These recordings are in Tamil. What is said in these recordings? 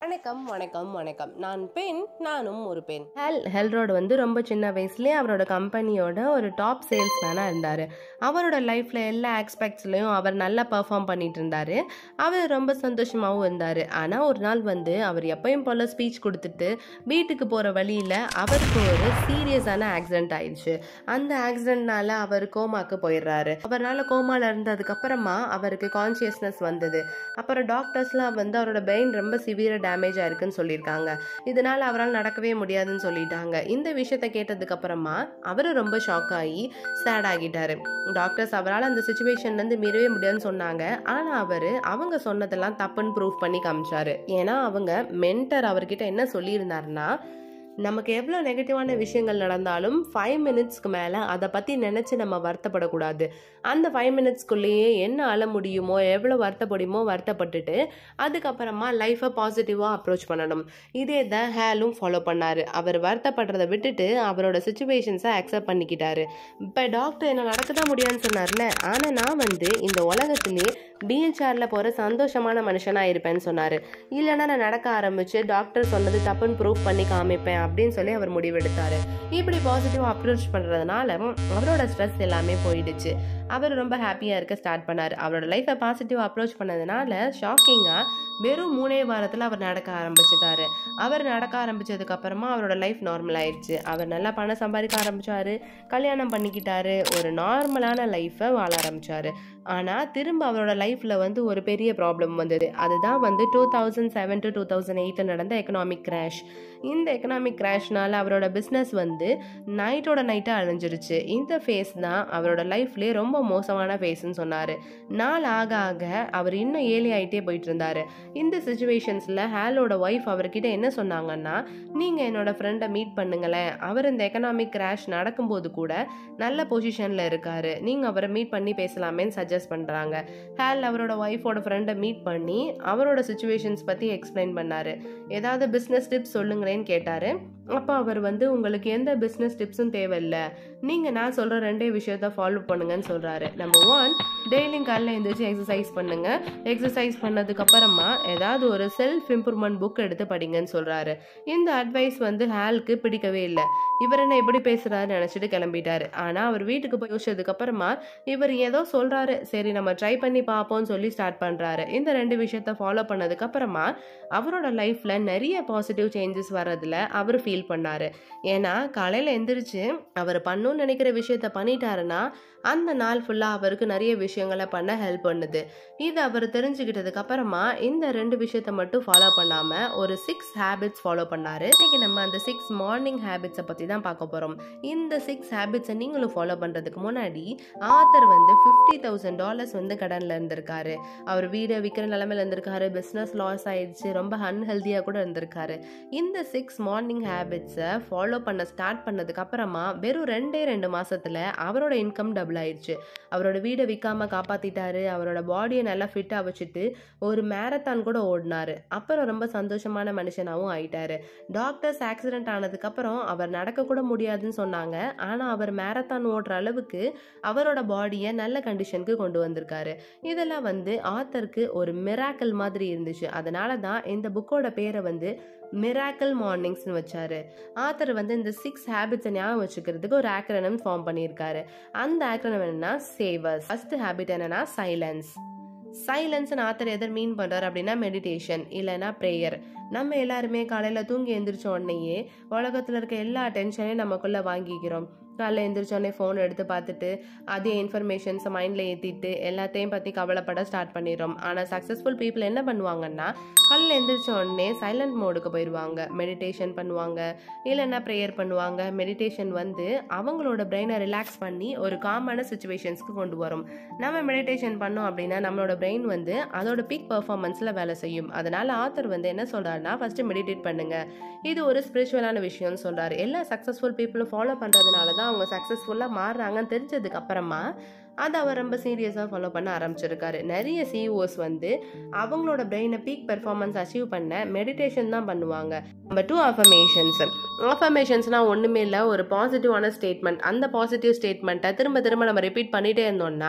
வணக்கம் வணக்கம் வணக்கம் நான் பெண் நானும் ஒரு பெண் ஹெல் ஹெல்ரோடு வந்து ரொம்ப சின்ன வயசுலேயே அவரோட கம்பெனியோட ஒரு டாப் சேல்ஸ் மேனாக இருந்தார் அவரோட லைஃப்பில் எல்லா ஆஸ்பெக்ட்ஸ்லையும் அவர் நல்லா பெர்ஃபார்ம் பண்ணிட்டு இருந்தார் அவர் ரொம்ப சந்தோஷமாகவும் இருந்தார் ஆனால் ஒரு நாள் வந்து அவர் எப்பயும் போல் ஸ்பீச் கொடுத்துட்டு வீட்டுக்கு போகிற வழியில் அவருக்கு ஒரு சீரியஸான ஆக்சிடென்ட் ஆயிடுச்சு அந்த ஆக்சிடென்ட்னால அவர் கோமாக்கு போயிடுறாரு அவரால் கோமால இருந்ததுக்கப்புறமா அவருக்கு கான்சியஸ்னஸ் வந்தது அப்புறம் டாக்டர்ஸ்லாம் வந்து அவரோட பிரெயின் ரொம்ப சிவியராக டேமேஜ் ஆயிருக்குன்னு சொல்லியிருக்காங்க இதனால அவரால் நடக்கவே முடியாதுன்னு சொல்லிட்டாங்க இந்த விஷயத்த கேட்டதுக்கு அப்புறமா அவரு ரொம்ப ஷாக் ஆகி சேட் ஆகிட்டாரு டாக்டர்ஸ் அவரால் அந்த சுச்சுவேஷன்லேருந்து மீறவே முடியாதுன்னு சொன்னாங்க ஆனால் அவர் அவங்க சொன்னதெல்லாம் தப்புன்னு ப்ரூவ் பண்ணி காமிச்சாரு ஏன்னா அவங்க மென்டர் அவர்கிட்ட என்ன சொல்லியிருந்தாருன்னா நமக்கு எவ்வளோ நெகட்டிவான விஷயங்கள் நடந்தாலும் ஃபைவ் மினிட்ஸ்க்கு மேலே அதை பற்றி நினச்சி நம்ம வருத்தப்படக்கூடாது அந்த ஃபைவ் மினிட்ஸ்க்குள்ளேயே என்ன அழ முடியுமோ எவ்வளோ வருத்தப்படுமோ வருத்தப்பட்டுட்டு அதுக்கப்புறமா லைஃப்பை பாசிட்டிவாக அப்ரோச் பண்ணணும் இதே தான் ஹேலும் ஃபாலோ பண்ணார் அவர் வருத்தப்படுறதை விட்டுட்டு அவரோட சுச்சுவேஷன்ஸை அக்செப்ட் பண்ணிக்கிட்டாரு இப்போ டாக்டர் என்ன நடக்க தான் முடியாதுன்னு சொன்னார்ல ஆனால் நான் வந்து இந்த உலகத்திலே பிஹெச்ஆரில் போகிற சந்தோஷமான மனுஷனாக இருப்பேன்னு சொன்னார் இல்லைன்னா நான் நடக்க ஆரம்பித்து டாக்டர் சொன்னது தப்புன்னு ப்ரூவ் பண்ணி காமிப்பேன் அப்படின்னு சொல்லி அவர் முடிவெடுத்தார் இப்படி பாசிட்டிவாக அப்ரோச் பண்ணுறதுனால அவரோட ஸ்ட்ரெஸ் எல்லாமே போயிடுச்சு அவர் ரொம்ப ஹாப்பியாக இருக்க ஸ்டார்ட் பண்ணார் அவரோட லைஃப்பை பாசிட்டிவாக அப்ரோச் பண்ணதுனால ஷாக்கிங்காக வெறும் மூணே வாரத்தில் அவர் நடக்க ஆரம்பிச்சிட்டாரு அவர் நடக்க ஆரம்பிச்சதுக்கு அப்புறமா அவரோட லைஃப் நார்மல் ஆயிடுச்சு அவர் நல்லா பணம் சம்பாதிக்க ஆரம்பிச்சாரு கல்யாணம் பண்ணிக்கிட்டாரு ஒரு நார்மலான லைஃப்பை வாழ ஆரம்பிச்சாரு ஆனால் திரும்ப அவரோட லைஃப்பில் வந்து ஒரு பெரிய ப்ராப்ளம் வந்தது அதுதான் வந்து two thousand seven to two thousand எயிட்டில் நடந்த எக்கனாமிக் கிராஷ் இந்த எக்கனாமிக் கிராஷ்னால அவரோட பிஸ்னஸ் வந்து நைட்டோட நைட்டாக அழிஞ்சிருச்சு இந்த ஃபேஸ் தான் அவரோட லைஃப்லேயே ரொம்ப மோசமான ஃபேஸ்ன்னு சொன்னார் நாள் ஆக ஆக அவர் இன்னும் ஏழை ஆகிட்டே போயிட்டு இருந்தார் இந்த சுச்சுவேஷன்ஸில் ஹேலோட ஒய்ஃப் அவர்கிட்ட என்ன சொன்னாங்கன்னா நீங்கள் என்னோட ஃப்ரெண்டை மீட் பண்ணுங்களேன் அவர் இந்த எக்கனாமிக் கிராஷ் நடக்கும்போது கூட நல்ல பொசிஷனில் இருக்காரு நீங்கள் அவரை மீட் பண்ணி பேசலாமேன்னு சஜஸ்ட் பண்ணுறாங்க ஹேல் அவரோட ஒய்ஃபோட ஃப்ரெண்டை மீட் பண்ணி அவரோட சுச்சுவேஷன்ஸ் பற்றி எக்ஸ்பிளைன் பண்ணார் ஏதாவது பிஸ்னஸ் டிப்ஸ் சொல்லுங்களேன்னு கேட்டார் அப்போ அவர் வந்து உங்களுக்கு எந்த பிஸ்னஸ் டிப்ஸும் தேவையில்லை நீங்கள் நான் சொல்கிற ரெண்டே விஷயத்த ஃபாலோ பண்ணுங்கன்னு சொல்கிறாரு நம்பர் ஒன் டெய்லியும் காலையில் எழுந்திரிச்சு எக்ஸசைஸ் பண்ணுங்க எக்ஸசைஸ் பண்ணதுக்கு அப்புறமா ஏதாவது ஒரு செல்ஃப் இம்ப்ரூவ்மெண்ட் புக் எடுத்து படிங்கன்னு சொல்கிறாரு இந்த அட்வைஸ் வந்து ஹேலுக்கு பிடிக்கவே இல்லை இவர் என்ன எப்படி பேசுகிறாரு நினச்சிட்டு கிளம்பிட்டாரு ஆனால் அவர் வீட்டுக்கு போய் யோசிச்சதுக்கு அப்புறமா இவர் ஏதோ சொல்கிறாரு சரி நம்ம ட்ரை பண்ணி பார்ப்போம்னு சொல்லி ஸ்டார்ட் பண்ணுறாரு இந்த ரெண்டு விஷயத்த ஃபாலோ பண்ணதுக்கு அப்புறமா அவரோட லைஃப்பில் நிறைய பாசிட்டிவ் சேஞ்சஸ் வர்றதுல அவர் ஃபீல் பண்ணார் ஏன்னா காலையில் எந்திரிச்சு அவர் பண்ணணும்னு நினைக்கிற விஷயத்த பண்ணிட்டாருன்னா அந்த நாள் ஃபுல்லாக அவருக்கு நிறைய விஷயங்களை பண்ண ஹெல்ப் பண்ணுது இது அவர் தெரிஞ்சுக்கிட்டதுக்கு அப்புறமா இந்த ரெண்டு விஷயத்த மட்டும் ஃபாலோ பண்ணாமல் ஒரு சிக்ஸ் ஹேபிட்ஸ் ஃபாலோ பண்ணார் இன்னைக்கு நம்ம அந்த சிக்ஸ் மார்னிங் ஹேபிட்ஸை பற்றி தான் பார்க்க போகிறோம் இந்த சிக்ஸ் ஹேபிட்ஸை நீங்களும் ஃபாலோ பண்ணுறதுக்கு முன்னாடி ஆத்தர் வந்து ஃபிஃப்டி தௌசண்ட் டாலர்ஸ் வந்து கடனில் இருந்திருக்காரு அவர் வீடை விற்கிற நிலமையில இருந்திருக்காரு பிஸ்னஸ் லாஸ் ஆயிடுச்சு ரொம்ப அன்ஹெல்த்தியாக கூட இருந்திருக்காரு இந்த சிக்ஸ் மார்னிங் ஹேபிட்ஸை ஃபாலோ பண்ண ஸ்டார்ட் பண்ணதுக்கு அப்புறமா வெறும் ரெண்டே ரெண்டு மாசத்துல அவரோட இன்கம் டபுள் ஆயிடுச்சு அவரோட வீடை விற்காம காப்பாத்திட்டாரு அவரோட பாடியை நல்லா ஃபிட்டாக வச்சுட்டு ஒரு மேரத்தான் கூட ஓடினாரு அப்புறம் ரொம்ப சந்தோஷமான மனுஷனாகவும் ஆயிட்டாரு டாக்டர்ஸ் ஆக்சிடென்ட் ஆனதுக்கப்புறம் அவர் நடக்க கூட முடியாதுன்னு சொன்னாங்க ஆனால் அவர் மேரத்தான் ஓடுற அளவுக்கு அவரோட பாடியை நல்ல கண்டிஷனுக்கு கொண்டு வந்திருக்காரு இதெல்லாம் வந்து ஆத்தருக்கு ஒரு மிராக்கல் மாதிரி இருந்துச்சு அதனால தான் இந்த புக்கோட பேரை வந்து மிராக்கல் மார்னிங்ஸ்னு வச்சாரு ஆத்தர் வந்து இந்த சிக்ஸ் ஹேபிட்ஸை ஞாபகம் வச்சுக்கிறதுக்கு ஒரு ஆக்ரனம் ஃபார்ம் பண்ணியிருக்காரு அந்த ஆக்ரனம் என்னன்னா சேவர்ஸ் ஃபர்ஸ்ட் ஹேபிட் என்னன்னா சைலன்ஸ் சைலன்ஸ்னு ஆத்தர் எதை மீன் பண்ணுறாரு அப்படின்னா மெடிடேஷன் இல்லைன்னா ப்ரேயர் நம்ம எல்லாருமே காலையில் தூங்கி எந்திரிச்ச உடனேயே உலகத்தில் இருக்க எல்லா டென்ஷனையும் நமக்குள்ளே வாங்கிக்கிறோம் காலைல எந்திரிச்சோடனே ஃபோன் எடுத்து பார்த்துட்டு அதே இன்ஃபர்மேஷன்ஸை மைண்டில் ஏற்றிட்டு எல்லாத்தையும் பற்றி கவலைப்பட ஸ்டார்ட் பண்ணிடுறோம் ஆனால் சக்ஸஸ்ஃபுல் பீப்புள் என்ன பண்ணுவாங்கன்னா காலைல எந்திரிச்ச உடனே சைலண்ட் மோடுக்கு போயிடுவாங்க மெடிடேஷன் பண்ணுவாங்க இல்லைன்னா ப்ரேயர் பண்ணுவாங்க மெடிடேஷன் வந்து அவங்களோட பிரெயினை ரிலாக்ஸ் பண்ணி ஒரு காமான சுச்சுவேஷன்ஸ்க்கு கொண்டு வரும் நம்ம மெடிடேஷன் பண்ணோம் அப்படின்னா நம்மளோட பிரெயின் வந்து அதோட பீக் பர்ஃபார்மன்ஸில் வேலை செய்யும் அதனால ஆத்தர் வந்து என்ன சொல்கிறாருன்னா ஃபஸ்ட்டு மெடிடேட் பண்ணுங்க இது ஒரு ஸ்பிரிச்சுவலான விஷயம்னு சொல்கிறாரு எல்லா சக்ஸஸ்ஃபுல் பீப்புளும் ஃபாலோ பண்ணுறதுனால தான் அவங்க சக்ஸஸ்ஃபுல்லாக மாறுறாங்கன்னு தெரிஞ்சதுக்கு அப்புறமா அதை அவர் ரொம்ப சீரியஸாக ஃபாலோ பண்ண ஆரம்பிச்சிருக்காரு நிறைய சிஇஓஸ் வந்து அவங்களோட பிரெயினை பீக் பெர்ஃபார்மன்ஸ் அச்சீவ் பண்ண மெடிடேஷன் தான் பண்ணுவாங்க நம்பர் டூ அஃபர்மேஷன்ஸ் அஃபர்மேஷன்ஸ்னால் ஒன்றுமே இல்லை ஒரு பாசிட்டிவான ஸ்டேட்மெண்ட் அந்த பாசிட்டிவ் ஸ்டேட்மெண்ட்டை திரும்ப திரும்ப நம்ம ரிப்பீட் பண்ணிகிட்டே இருந்தோம்னா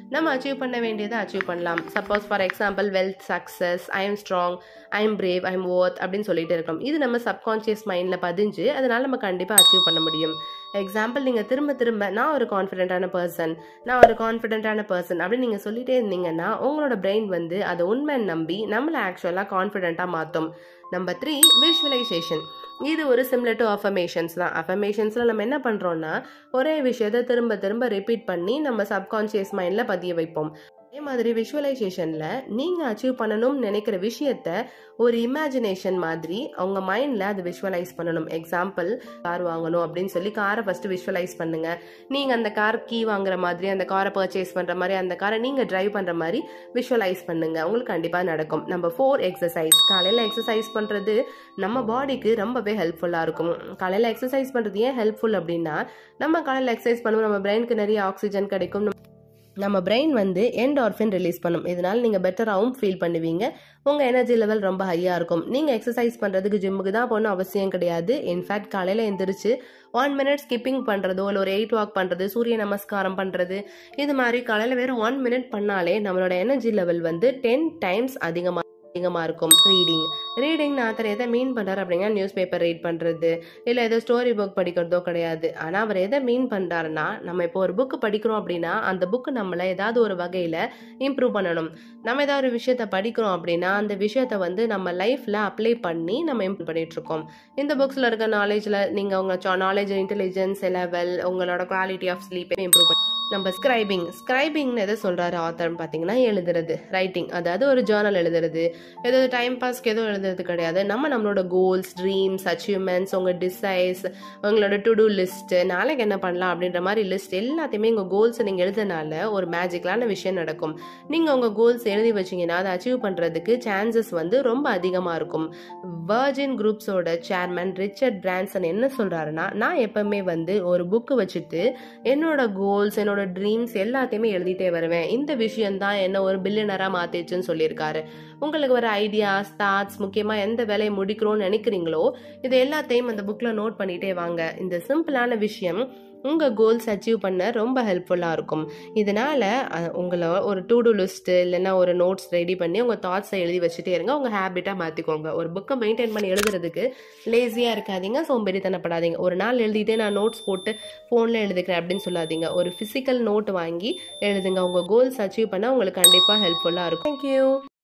நம்ம அச்சீவ் பண்ண வேண்டியதை அச்சீவ் பண்ணலாம் suppose for example wealth success I am strong I am brave I am worth அப்படின்னு சொல்லிட்டு இருக்கோம் இது நம்ம சப்கான்ஷியஸ் மைண்டில் பதிஞ்சு அதனால நம்ம கண்டிப்பாக அச்சீவ் பண்ண முடியும் எக்ஸாம்பிள் நீங்கள் திரும்ப திரும்ப நான் ஒரு கான்ஃபிடென்ட்டான பர்சன் நான் ஒரு கான்ஃபிடென்ட்டான பர்சன் அப்படின்னு நீங்கள் சொல்லிட்டே இருந்தீங்கன்னா உங்களோட பிரெயின் வந்து அதை உண்மைன்னு நம்பி நம்மளை ஆக்சுவலாக கான்ஃபிடென்ட்டாக மாற்றும் நம்பர் த்ரீ விஷுவலைசேஷன் இது ஒரு சிம்லர் டு அஃபர்மேஷன்ஸ் தான் அஃபர்மேஷன்ஸில் நம்ம என்ன பண்ணுறோன்னா ஒரே விஷயத்தை திரும்ப திரும்ப ரிப்பீட் பண்ணி நம்ம சப்கான்ஷியஸ் மைண்டில் பதிய வைப்போம் அதே மாதிரி விஷுவலைசேஷனில் நீங்கள் அச்சீவ் பண்ணணும்னு நினைக்கிற விஷயத்த ஒரு இமேஜினேஷன் மாதிரி அவங்க மைண்டில் அது விஷுவலைஸ் பண்ணணும் எக்ஸாம்பிள் கார் வாங்கணும் அப்படின்னு சொல்லி காரை ஃபஸ்ட்டு விஷுவலைஸ் பண்ணுங்க நீங்கள் அந்த கார் கீ வாங்குற மாதிரி அந்த காரை பர்ச்சேஸ் பண்ணுற மாதிரி அந்த காரை நீங்கள் டிரைவ் பண்ணுற மாதிரி விஷுவலைஸ் பண்ணுங்க உங்களுக்கு கண்டிப்பாக நடக்கும் நம்ம ஃபோர் எக்ஸசைஸ் காலையில் எக்ஸசைஸ் பண்ணுறது நம்ம பாடிக்கு ரொம்பவே ஹெல்ப்ஃபுல்லாக இருக்கும் காலையில் எக்ஸசைஸ் பண்ணுறது ஏன் ஹெல்ப்ஃபுல் அப்படின்னா நம்ம காலையில் எக்ஸசைஸ் பண்ணுவோம் நம்ம பிரெயினுக்கு நிறைய ஆக்சிஜன் கிடைக்கும் நம்ம பிரெயின் வந்து என்டார்ஃபின் ரிலீஸ் பண்ணும் இதனால் நீங்கள் பெட்டராகவும் ஃபீல் பண்ணுவீங்க உங்கள் எனர்ஜி லெவல் ரொம்ப ஹையாக இருக்கும் நீங்கள் எக்ஸசைஸ் பண்ணுறதுக்கு ஜிம்முக்கு தான் போகணும் அவசியம் கிடையாது இன்ஃபேக்ட் காலையில் எந்திரிச்சு ஒன் மினிட் ஸ்கிப்பிங் பண்ணுறதோ இல்லை ஒரு எயிட் வாக் பண்ணுறது சூரிய நமஸ்காரம் பண்ணுறது இது மாதிரி காலையில் வெறும் ஒன் மினிட் பண்ணாலே நம்மளோட எனர்ஜி லெவல் வந்து டென் டைம்ஸ் அதிகமாக அதிகமாக இருக்கும் ரீடிங் ரீடிங் நான் எதை மீன் பண்ணுறாரு அப்படின்னா நியூஸ் பேப்பர் ரீட் பண்ணுறது இல்லை ஏதோ ஸ்டோரி புக் படிக்கிறதோ கிடையாது ஆனால் அவர் எதை மீன் பண்ணுறாருன்னா நம்ம இப்போ ஒரு புக்கு படிக்கிறோம் அப்படின்னா அந்த புக்கு நம்மளை ஏதாவது ஒரு வகையில் இம்ப்ரூவ் பண்ணணும் நம்ம ஏதாவது ஒரு விஷயத்த படிக்கிறோம் அப்படின்னா அந்த விஷயத்த வந்து நம்ம லைஃப்பில் அப்ளை பண்ணி நம்ம இம்ப்ரூவ் பண்ணிட்டு இருக்கோம் இந்த புக்ஸில் இருக்க நாலேஜில் நீங்கள் உங்கள் நாலேஜ் இன்டெலிஜென்ஸ் லெவல் உங்களோட குவாலிட்டி ஆஃப் ஸ்லீப்பை இம்ப்ரூவ் பண்ணி நம்ம ஸ்கிரைபிங் ஸ்கிரைபிங்னு எதை சொல்கிறாரு ஆத்தர்னு பார்த்தீங்கன்னா எழுதுறது ரைட்டிங் அதாவது ஒரு ஜேர்னல் எழுதுறது ஏதோ டைம் பாஸ்க்கு எதுவும் எழுதுறது கிடையாது நம்ம நம்மளோட கோல்ஸ் ட்ரீம்ஸ் அச்சீவ்மெண்ட்ஸ் உங்கள் டிசைஸ் உங்களோட டு டூ லிஸ்ட்டு நாளைக்கு என்ன பண்ணலாம் அப்படின்ற மாதிரி லிஸ்ட் எல்லாத்தையுமே உங்கள் கோல்ஸை நீங்கள் எழுதுனால ஒரு மேஜிக்கலான விஷயம் நடக்கும் நீங்கள் உங்கள் கோல்ஸ் எழுதி வச்சிங்கன்னா அதை அச்சீவ் பண்ணுறதுக்கு சான்சஸ் வந்து ரொம்ப அதிகமாக இருக்கும் வர்ஜின் குரூப்ஸோட சேர்மன் ரிச்சர்ட் பிரான்சன் என்ன சொல்கிறாருன்னா நான் எப்பவுமே வந்து ஒரு புக்கு வச்சுட்டு என்னோட கோல்ஸ் என்னோட ட்ரீம்ஸ் எல்லாத்தையுமே எழுதிட்டே வருவேன் இந்த விஷயம்தான் என்ன ஒரு பில்லியனராக மாற்றிச்சுன்னு சொல்லியிருக்காரு உங்களுக்கு ஒரு ஐடியாஸ் தாட்ஸ் முக்கியமாக எந்த வேலையை முடிக்கிறோன்னு நினைக்கிறீங்களோ இது எல்லாத்தையும் அந்த புக்கில் நோட் பண்ணிகிட்டே வாங்க இந்த சிம்பிளான விஷயம் உங்கள் கோல்ஸ் அச்சீவ் பண்ண ரொம்ப ஹெல்ப்ஃபுல்லாக இருக்கும் இதனால் உங்களை ஒரு டூ டூ லிஸ்ட்டு இல்லைன்னா ஒரு நோட்ஸ் ரெடி பண்ணி உங்கள் தாட்ஸை எழுதி வச்சுட்டே இருங்க உங்கள் ஹேபிட்டாக மாற்றிக்கோங்க ஒரு புக்கை மெயின்டைன் பண்ணி எழுதுறதுக்கு லேசியாக இருக்காதீங்க சோம்பேறித்தனப்படாதீங்க ஒரு நாள் எழுதிட்டு நான் நோட்ஸ் போட்டு ஃபோனில் எழுதுக்கிறேன் அப்படின்னு சொல்லாதீங்க ஒரு ஃபிசிக்கல் நோட் வாங்கி எழுதுங்க உங்கள் கோல்ஸ் அச்சீவ் பண்ண உங்களுக்கு கண்டிப்பாக ஹெல்ப்ஃபுல்லாக இருக்கும் தேங்க்யூ